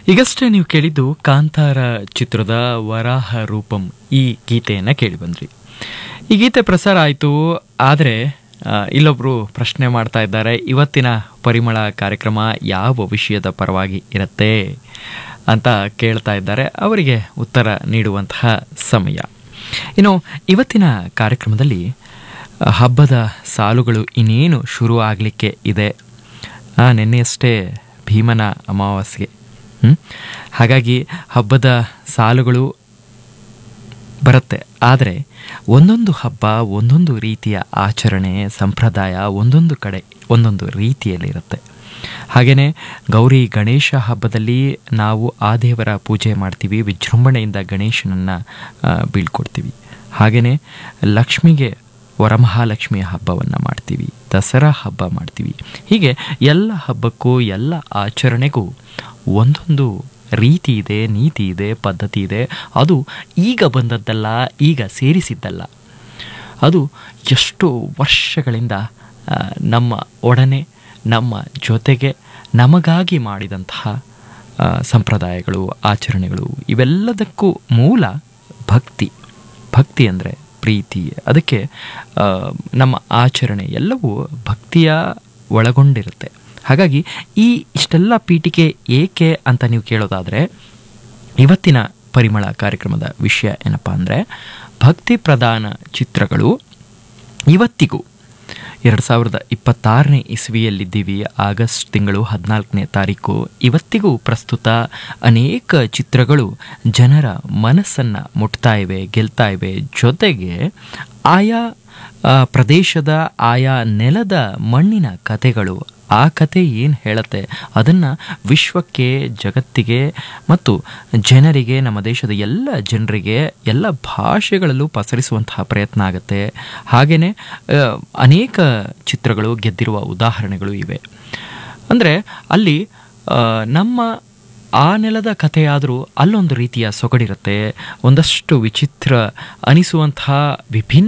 ಈಗಷ್ಟೇ ನೀವು ಕೇಳಿದ್ದು ಕಾಂತಾರ ಚಿತ್ರದ ವರಾಹ ರೂಪಂ ಈ ಗೀತೆಯನ್ನು ಕೇಳಿ ಬಂದ್ರಿ ಈ ಗೀತೆ ಪ್ರಸಾರ ಆಯಿತು ಆದರೆ ಇಲ್ಲೊಬ್ರು ಪ್ರಶ್ನೆ ಮಾಡ್ತಾ ಇದ್ದಾರೆ ಇವತ್ತಿನ ಪರಿಮಳ ಕಾರ್ಯಕ್ರಮ ಯಾವ ವಿಷಯದ ಪರವಾಗಿ ಇರುತ್ತೆ ಅಂತ ಕೇಳ್ತಾ ಇದ್ದಾರೆ ಅವರಿಗೆ ಉತ್ತರ ನೀಡುವಂತಹ ಸಮಯ ಇನ್ನು ಇವತ್ತಿನ ಕಾರ್ಯಕ್ರಮದಲ್ಲಿ ಆ, ಹಬ್ಬದ ಸಾಲುಗಳು ಇನ್ನೇನು ಶುರು ಆಗಲಿಕ್ಕೆ ಇದೆ ಆ, ನಿನ್ನೆಯಷ್ಟೇ ಭೀಮನ ಅಮಾವಾಸ್ಯೆ ಹ್ಮ್? ಹಾಗಾಗಿ ಹಬ್ಬದ ಸಾಲುಗಳು ಬರುತ್ತೆ ಆದರೆ ಒಂದೊಂದು ಹಬ್ಬ ಒಂದೊಂದು ರೀತಿಯ ಆಚರಣೆ ಸಂಪ್ರದಾಯ ಒಂದೊಂದು ಕಡೆ ಒಂದೊಂದು ರೀತಿಯಲ್ಲಿರುತ್ತೆ ಹಾಗೆಯೇ ಗೌರಿ ಗಣೇಶ ಹಬ್ಬದಲ್ಲಿ ನಾವು ಆ ದೇವರ ಪೂಜೆ ಮಾಡ್ತೀವಿ ವಿಜೃಂಭಣೆಯಿಂದ ಗಣೇಶನನ್ನು ಬೀಳ್ಕೊಡ್ತೀವಿ ಹಾಗೆಯೇ ಲಕ್ಷ್ಮಿಗೆ ವರಮಹಾಲಕ್ಷ್ಮಿಯ ಹಬ್ಬವನ್ನು ಮಾಡ್ತೀವಿ ದಸರಾ ಹಬ್ಬ ಮಾಡ್ತೀವಿ ಹೀಗೆ ಎಲ್ಲ ಹಬ್ಬಕ್ಕೂ ಎಲ್ಲ ಆಚರಣೆಗೂ ಒಂದೊಂದು ರೀತಿ ಇದೆ ನೀತಿ ಇದೆ ಪದ್ಧತಿ ಇದೆ ಅದು ಈಗ ಬಂದದ್ದಲ್ಲ ಈಗ ಸೇರಿಸಿದ್ದಲ್ಲ ಅದು ಎಷ್ಟು ವರ್ಷಗಳಿಂದ ಆ, ನಮ್ಮ ಒಡನೆ ನಮ್ಮ ಜೊತೆಗೆ ನಮಗಾಗಿ ಮಾಡಿದಂತಹ ಆ, ಸಂಪ್ರದಾಯಗಳು ಆಚರಣೆಗಳು ಇವೆಲ್ಲದಕ್ಕೂ ಮೂಲ ಭಕ್ತಿ ಭಕ್ತಿ ಅಂದರೆ ಪ್ರೀತಿ ಅದಕ್ಕೆ ಆ, ನಮ್ಮ ಆಚರಣೆ ಎಲ್ಲವೂ ಭಕ್ತಿಯ ಒಳಗೊಂಡಿರುತ್ತೆ ಹಾಗಾಗಿ ಈ ಇಷ್ಟೆಲ್ಲ ಪೀಠಿಕೆ ಏಕೆ ಅಂತ ನೀವು ಕೇಳೋದಾದರೆ ಇವತ್ತಿನ ಪರಿಮಳ ಕಾರ್ಯಕ್ರಮದ ವಿಷಯ ಏನಪ್ಪ ಅಂದರೆ ಭಕ್ತಿ ಪ್ರಧಾನ ಚಿತ್ರಗಳು ಇವತ್ತಿಗೂ ಎರಡು ಸಾವಿರದ ಇಪ್ಪತ್ತಾರನೇ ಇಸ್ವಿಯಲ್ಲಿದ್ದೀವಿ ಆಗಸ್ಟ್ ತಿಂಗಳು ಹದಿನಾಲ್ಕನೇ ತಾರೀಕು ಇವತ್ತಿಗೂ ಪ್ರಸ್ತುತ ಅನೇಕ ಚಿತ್ರಗಳು ಜನರ ಮನಸ್ಸನ್ನು ಮುಟ್ತಾ ಇವೆ ಗೆಲ್ತಾ ಇವೆ ಜೊತೆಗೆ ಆಯಾ ಆ, ಪ್ರದೇಶದ ಆಯಾ ನೆಲದ ಮಣ್ಣಿನ ಕತೆಗಳು ಆ ಕತೆ ಏನು ಹೇಳುತ್ತೆ ಅದನ್ನು ವಿಶ್ವಕ್ಕೆ ಜಗತ್ತಿಗೆ ಮತ್ತು ಜನರಿಗೆ ನಮ್ಮ ದೇಶದ ಎಲ್ಲ ಜನರಿಗೆ ಎಲ್ಲ ಭಾಷೆಗಳಲ್ಲೂ ಪಸರಿಸುವಂತಹ ಪ್ರಯತ್ನ ಆಗುತ್ತೆ ಹಾಗೆಯೇ ಅನೇಕ ಚಿತ್ರಗಳು ಗೆದ್ದಿರುವ ಉದಾಹರಣೆಗಳು ಇವೆ ಅಂದರೆ ಅಲ್ಲಿ ಆ, ನಮ್ಮ ಆ ನೆಲದ ಕಥೆಯಾದರೂ ಅಲ್ಲೊಂದು ರೀತಿಯ ಸೊಗಡಿರುತ್ತೆ ಒಂದಷ್ಟು ವಿಚಿತ್ರ ಅನಿಸುವಂತಹ ವಿಭಿನ್ನ